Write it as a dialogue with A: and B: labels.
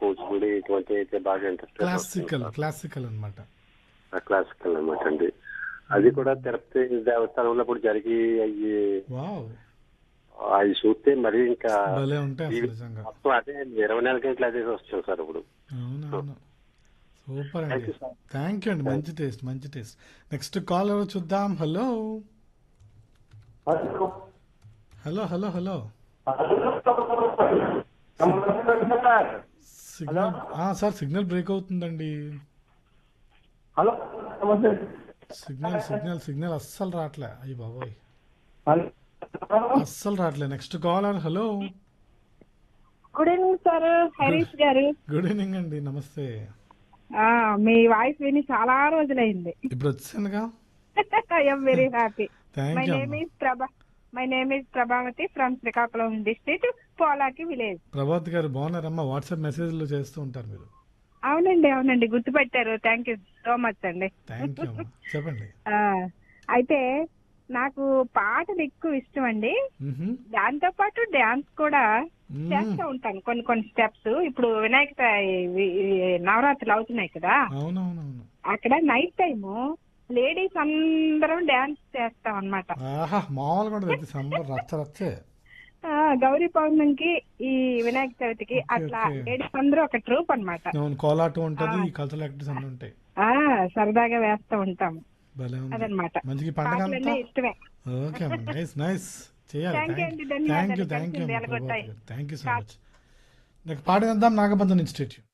A: కూచిపూడి ఇటువంటి అయితే బాగా ఇంట్రెస్ట్
B: క్లాసికల్ క్లాసికల్ అనమాట
A: క్లాసికల్ అనమాట అండి అది కూడా తిరుపతి దేవస్థానంలో ఇప్పుడు జరిగి అయ్యి
B: వావ్
A: అవి చూస్తే మరి ఇంకా
B: భలే ఉంటాయి అసలు నిజంగా
A: మొత్తం అదే ఇరవై నాలుగు గంటలు అదే వస్తాం సార్ ఇప్పుడు
B: అవునవును సూపర్
A: Thank
B: అండి
A: you, sir.
B: థ్యాంక్ యూ అండి మంచి టేస్ట్ మంచి టేస్ట్ నెక్స్ట్ కాల్ ఎవరో చూద్దాం hello hello hello hello signal sir signal break అవుతుందండి
C: హలో నమస్తే
B: సిగ్నల్ సిగ్నల్ సిగ్నల్ అస్సలు రావట్లే అయ్యి బాబోయ్
C: హలో
B: అస్సలు రావట్లే next caller hello
D: good evening sir Harish garu
B: good evening అండి నమస్తే
D: ఆ, మీ వాయిస్ విని చాలా రోజులైంది
B: ఇప్పుడు వచ్చానుగా
D: I'm very happy
B: thank
D: my
B: you
D: name is Prabha my name is Prabhavathi from Srikakulam district Polaki village
B: Prabhat garu బాగున్నారమ్మా వాట్సాప్ మెసేజ్లు చేస్తూ ఉంటారు మీరు
D: అవునండి అవునండి గుర్తుపెట్టారు థ్యాంక్ యూ సో మచ్ అండి
B: థ్యాంక్ యూ చెప్పండి
D: ఆ, అయితే నాకు పాటలు ఎక్కువ ఇష్టం అండి
B: మ్హూ.
D: దాంతో పాటు డాన్స్ కూడా
B: మ్మ్.
D: చేస్తూ ఉంటాను కొన్ని కొన్ని స్టెప్స్ ఇప్పుడు వినాయక చ- ఇవి- ఇవి నవరాత్రులు అవుతున్నాయి కదా
B: అవునవునవును
D: అక్కడ నైట్ టైము లేడీస్ అందరం డాన్స్ చేస్తాం అన్నమాట
B: ఆహా మామూలుగా ఉండదు ప్రతి సమ్మర్ రచ్చ రచ్చే
D: ఆ, గౌరీ పౌర్ణమికి ఈ వినాయక చవితికి
B: ఓకే,
D: అట్లా
B: ఓకే.
D: లేడీస్ అందరూ ఒక ట్రూప్ అన్నమాట
B: అవును కోలాటం ఉంటుంది ఈ కల్చరల్ యాక్టివిటీస్ అన్నీ ఉంటాయి
D: ఆ సరదాగా వేస్తూ ఉంటాం
B: భలే ఉంది
D: అదనమాట
B: మంచిగా ఈ పండగ అంతా
D: పాటలన్నీ ఇష్టమే
B: ఓకే నైస్ నైస్ చేయాలి
D: Thank you అండి,
B: థ్యాంక్ యూ
D: ధన్యవాదాలు.
B: థ్యాంక్ యూ
D: కలిసి వెళ్ళగొట్టాయి.
B: థ్యాంక్ యూ సో మచ్ నాకు పాట వేద్దాం నాగబంధం ఇన్స్టిట్యూట్